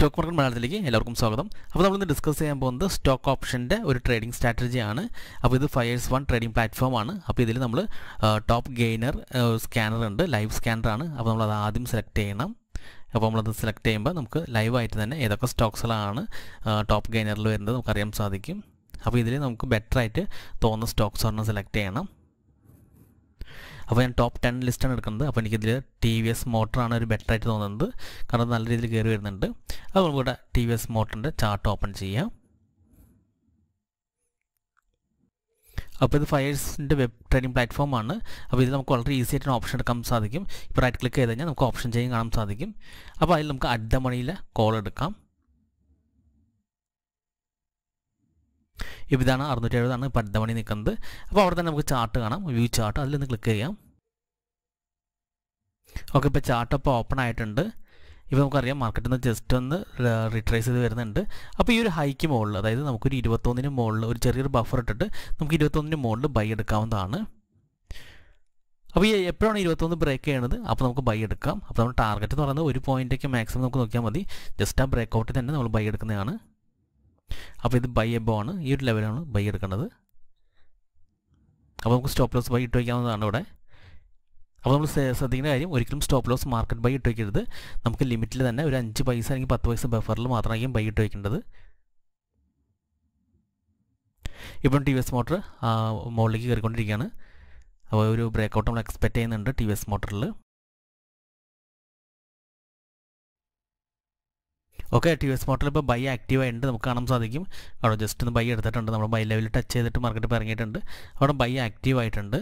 stock market മലയാളത്തിലേക്ക് എല്ലാവർക്കും സ്വാഗതം അപ്പോൾ നമ്മളിന്ന് ഡിസ്കസ് ചെയ്യാൻ പോകുന്നത് സ്റ്റോക്ക് ഓപ്ഷൻ്റെ ഒരു ട്രേഡിംഗ് സ്ട്രാറ്റജിയാണ് അപ്പോൾ ഇത് ഫയേഴ്സ് വൺ ട്രേഡിംഗ് പ്ലാറ്റ്ഫോമാണ് അപ്പോൾ ഇതിൽ നമ്മൾ ടോപ്പ് ഗെയിനർ സ്കാനർ ഉണ്ട് ലൈവ് സ്കാനറാണ് അപ്പോൾ നമ്മൾ അത് ആദ്യം സെലക്ട് ചെയ്യണം അപ്പോൾ നമ്മളത് സെലക്ട് ചെയ്യുമ്പോൾ നമുക്ക് ലൈവായിട്ട് തന്നെ ഏതൊക്കെ സ്റ്റോക്സുകളാണ് ടോപ്പ് ഗെയിനറിൽ വരുന്നത് നമുക്കറിയാൻ സാധിക്കും അപ്പോൾ ഇതിൽ നമുക്ക് ബെറ്റർ ആയിട്ട് തോന്നുന്ന സ്റ്റോക്സ് ഒരെണ്ണം സെലക്ട് ചെയ്യണം അപ്പോൾ ഞാൻ ടോപ്പ് ടെൻ ലിസ്റ്റാണ് എടുക്കുന്നത് അപ്പോൾ എനിക്കിതിൽ ടി വി എസ് മോട്ടറാണ് ഒരു ബെറ്റർ ആയിട്ട് തോന്നുന്നത് കാരണം നല്ല രീതിയിൽ കയറി വരുന്നുണ്ട് അപ്പോൾ നമുക്കിവിടെ ടി വി എസ് മോട്ടറിൻ്റെ ചാർട്ട് ഓപ്പൺ ചെയ്യാം അപ്പോൾ ഇത് ഫയേഴ്സിൻ്റെ വെബ് ട്രേഡിംഗ് പ്ലാറ്റ്ഫോമാണ് അപ്പോൾ ഇതിൽ നമുക്ക് വളരെ ഈസി ആയിട്ട് ഓപ്ഷൻ എടുക്കാൻ സാധിക്കും ഇപ്പോൾ റൈറ്റ് ക്ലിക്ക് ചെയ്ത് കഴിഞ്ഞാൽ നമുക്ക് ഓപ്ഷൻ ചെയ്യാൻ കാണാൻ സാധിക്കും അപ്പോൾ അതിൽ നമുക്ക് അഡ്ഡ മണിയിലെ കോൾ എടുക്കാം ഇപ്പോൾ ഇതാണ് അറുന്നൂറ്റി എഴുപതാണ് ഇപ്പോൾ അടുത്ത മണി നിൽക്കുന്നത് അപ്പോൾ അവിടെ തന്നെ നമുക്ക് ചാർട്ട് കാണാം വ്യൂ ചാർട്ട് അതിൽ നിന്ന് ക്ലിക്ക് ചെയ്യാം ഓക്കെ ഇപ്പോൾ ചാർട്ട് അപ്പോൾ ഓപ്പൺ ആയിട്ടുണ്ട് ഇപ്പോൾ നമുക്കറിയാം മാർക്കറ്റിൽ നിന്ന് ജസ്റ്റ് ഒന്ന് റിട്രേസ് ചെയ്ത് വരുന്നുണ്ട് അപ്പോൾ ഈ ഒരു ഹൈക്ക് മുകളിൽ അതായത് നമുക്കൊരു ഇരുപത്തൊന്നിന് മുകളിൽ ഒരു ചെറിയൊരു ബഫർ ഇട്ടിട്ട് നമുക്ക് ഇരുപത്തൊന്നിന് മുകളിൽ ബൈ എടുക്കാവുന്നതാണ് അപ്പോൾ ഈ എപ്പോഴാണ് ഇരുപത്തൊന്ന് ബ്രേക്ക് ചെയ്യണത് അപ്പോൾ നമുക്ക് ബൈ എടുക്കാം അപ്പോൾ നമ്മൾ ടാർഗറ്റ് എന്ന് പറയുന്നത് ഒരു പോയിൻ്റൊക്കെ മാക്സിമം നമുക്ക് നോക്കിയാൽ മതി ജസ്റ്റ് ആ ബ്രേക്ക് ഔട്ടിൽ തന്നെ നമ്മൾ ബൈ എടുക്കുന്നതാണ് അപ്പോൾ ഇത് ബൈ എബോ ആണ് ഈ ഒരു ലെവലാണ് ബൈ എടുക്കേണ്ടത് അപ്പോൾ നമുക്ക് സ്റ്റോപ്പ് ലോസ് ബൈ ഇട്ട് വയ്ക്കാവുന്നതാണ് ഇവിടെ അപ്പോൾ നമ്മൾ ശ്രദ്ധിക്കേണ്ട കാര്യം ഒരിക്കലും സ്റ്റോപ്പ് ലോസ് മാർക്കറ്റ് ബൈ ഇട്ട് വയ്ക്കരുത് നമുക്ക് ലിമിറ്റിൽ തന്നെ ഒരു അഞ്ച് പൈസ അല്ലെങ്കിൽ പത്ത് പൈസ ബഫറിൽ മാത്രമായിരിക്കും ബൈ ഇട്ട് വയ്ക്കേണ്ടത് ഇപ്പം ടി വി എസ് മോട്ടർ മുകളിലേക്ക് കയറിക്കൊണ്ടിരിക്കുകയാണ് അപ്പോൾ ഒരു ബ്രേക്ക് ഔട്ട് നമ്മൾ എക്സ്പെക്ട് ചെയ്യുന്നുണ്ട് ടി വി എസ് മോട്ടറിൽ ഓക്കെ ടി വി എസ് മോട്ടറിൽ ഇപ്പോൾ ബൈ ആക്റ്റീവ് ആയിട്ടുണ്ട് നമുക്ക് കാണാൻ സാധിക്കും അവിടെ ജസ്റ്റ് ഒന്ന് ബൈ എടുത്തിട്ടുണ്ട് നമ്മൾ ബൈ ലെവലിൽ ടച്ച് ചെയ്തിട്ട് മാർക്കറ്റ് ഇപ്പോൾ ഇറങ്ങിയിട്ടുണ്ട് അവിടെ ബൈ ആക്റ്റീവ് ആയിട്ടുണ്ട്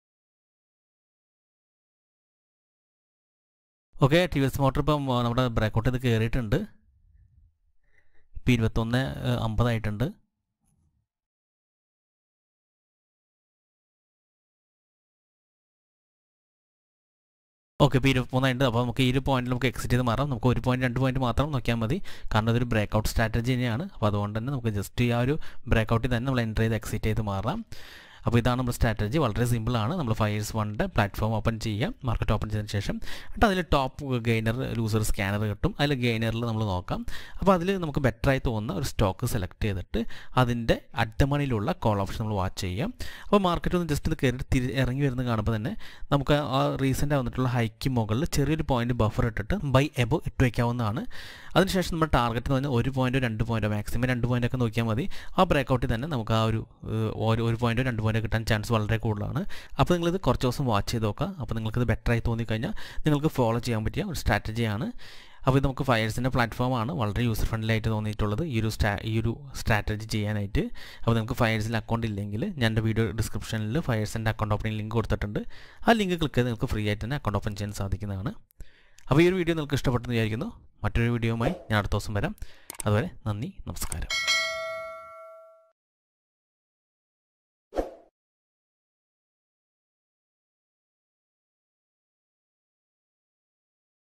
ഓക്കെ ടി വി എസ് മോട്ടർ ഇപ്പം നമ്മുടെ ബ്രേക്ക് ഔട്ട് ചെയ്ത് കയറിയിട്ടുണ്ട് ഇപ്പോൾ ഇരുപത്തൊന്ന് അമ്പതായിട്ടുണ്ട് ഓക്കെ ഇപ്പോൾ ഇരുപത്തിമൂന്നായിട്ടുണ്ട് അപ്പോൾ നമുക്ക് ഈ ഒരു പോയിന്റിൽ നമുക്ക് എക്സിറ്റ് ചെയ്ത് മാറാം നമുക്ക് ഒരു പോയിന്റ് രണ്ട് പോയിന്റ് മാത്രം നോക്കിയാൽ മതി കാരണം അതൊരു ബ്രേക്ക് ഔട്ട് സ്ട്രാറ്റജി തന്നെയാണ് അപ്പോൾ അതുകൊണ്ട് തന്നെ നമുക്ക് ജസ്റ്റ് ഈ ആ ഒരു ബ്രേക്ക് ഔട്ടിൽ തന്നെ നമ്മൾ എൻ്റർ ചെയ്ത് എക്സിറ്റ് ചെയ്ത് മാറാം അപ്പോൾ ഇതാണ് നമ്മുടെ സ്ട്രാറ്റജി വളരെ സിമ്പിളാണ് നമ്മൾ ഫയേഴ്സ് വണ്ണിൻ്റെ പ്ലാറ്റ്ഫോം ഓപ്പൺ ചെയ്യാം മാർക്കറ്റ് ഓപ്പൺ ചെയ്തതിന് ശേഷം എന്നിട്ട് അതിൽ ടോപ്പ് ഗെയിനർ ലൂസർ സ്കാനർ കിട്ടും അതിൽ ഗെയിനറിൽ നമ്മൾ നോക്കാം അപ്പോൾ അതിൽ നമുക്ക് ബെറ്ററായി തോന്നുന്ന ഒരു സ്റ്റോക്ക് സെലക്ട് ചെയ്തിട്ട് അതിൻ്റെ അഡ്ഡമണിയിലുള്ള കോൾ ഓപ്ഷൻ നമ്മൾ വാച്ച് ചെയ്യാം അപ്പോൾ മാർക്കറ്റ് ഒന്ന് ജസ്റ്റ് ഇത് കയറി തിരി ഇറങ്ങി വരുന്നത് കാണുമ്പോൾ തന്നെ നമുക്ക് ആ റീസെൻ്റ് വന്നിട്ടുള്ള ഹൈക്ക് മുകളിൽ ചെറിയൊരു പോയിന്റ് ബഫർ ഇട്ടിട്ട് ബൈ എബോ ഇട്ട് വയ്ക്കാവുന്നതാണ് അതിനുശേഷം നമ്മുടെ ടാർഗറ്റ് എന്ന് പറഞ്ഞാൽ ഒരു പോയിൻറ്റോ രണ്ട് പോയിൻറ്റോ മാക്സിമം രണ്ട് പോയിൻ്റ് ഒക്കെ നോക്കിയാൽ മതി ആ ബ്രേക്ക് ഔട്ടിൽ തന്നെ നമുക്ക് ആ ഒരു ഒരു പോയിൻറ്റോ രണ്ട് പോയിൻറ്റോ കിട്ടാൻ ചാൻസ് വളരെ കൂടുതലാണ് അപ്പോൾ നിങ്ങളിത് കുറച്ച് ദിവസം വാച്ച് ചെയ്ത് നോക്കുക അപ്പോൾ നിങ്ങൾക്കിത് ബെറ്ററായി തോന്നിക്കഴിഞ്ഞാൽ നിങ്ങൾക്ക് ഫോളോ ചെയ്യാൻ പറ്റിയ ഒരു സ്ട്രാറ്റജിയാണ് അപ്പോൾ ഇത് നമുക്ക് ഫയേഴ്സിൻ്റെ പ്ലാറ്റ്ഫോമാണ് വളരെ യൂസർ ഫ്രണ്ട്ലി ആയിട്ട് തോന്നിയിട്ടുള്ളത് ഈ ഒരു സ്റ്റാ ഈ ഒരു സ്ട്രാറ്റജി ചെയ്യാനായിട്ട് അപ്പോൾ നിങ്ങൾക്ക് ഫയേഴ്സിൽ അക്കൗണ്ട് ഇല്ലെങ്കിൽ ഞാൻ എൻ്റെ വീഡിയോ ഡിസ്ക്രിപ്ഷനിൽ ഫയേഴ്സിൻ്റെ അക്കൗണ്ട് ഓപ്പണിംഗ് ലിങ്ക് കൊടുത്തിട്ടുണ്ട് ആ ലിങ്ക് ക്ലിക്ക് ചെയ്ത് നിങ്ങൾക്ക് ഫ്രീ ആയിട്ട് തന്നെ അക്കൗണ്ട് ഓപ്പൺ ചെയ്യാൻ സാധിക്കുന്നതാണ് അപ്പോൾ ഈ ഒരു വീഡിയോ നിങ്ങൾക്ക് ഇഷ്ടപ്പെട്ടെന്ന് വിചാരിക്കുന്നു മറ്റൊരു വീഡിയോയുമായി ഞാൻ അടുത്ത ദിവസം വരാം അതുവരെ നന്ദി നമസ്കാരം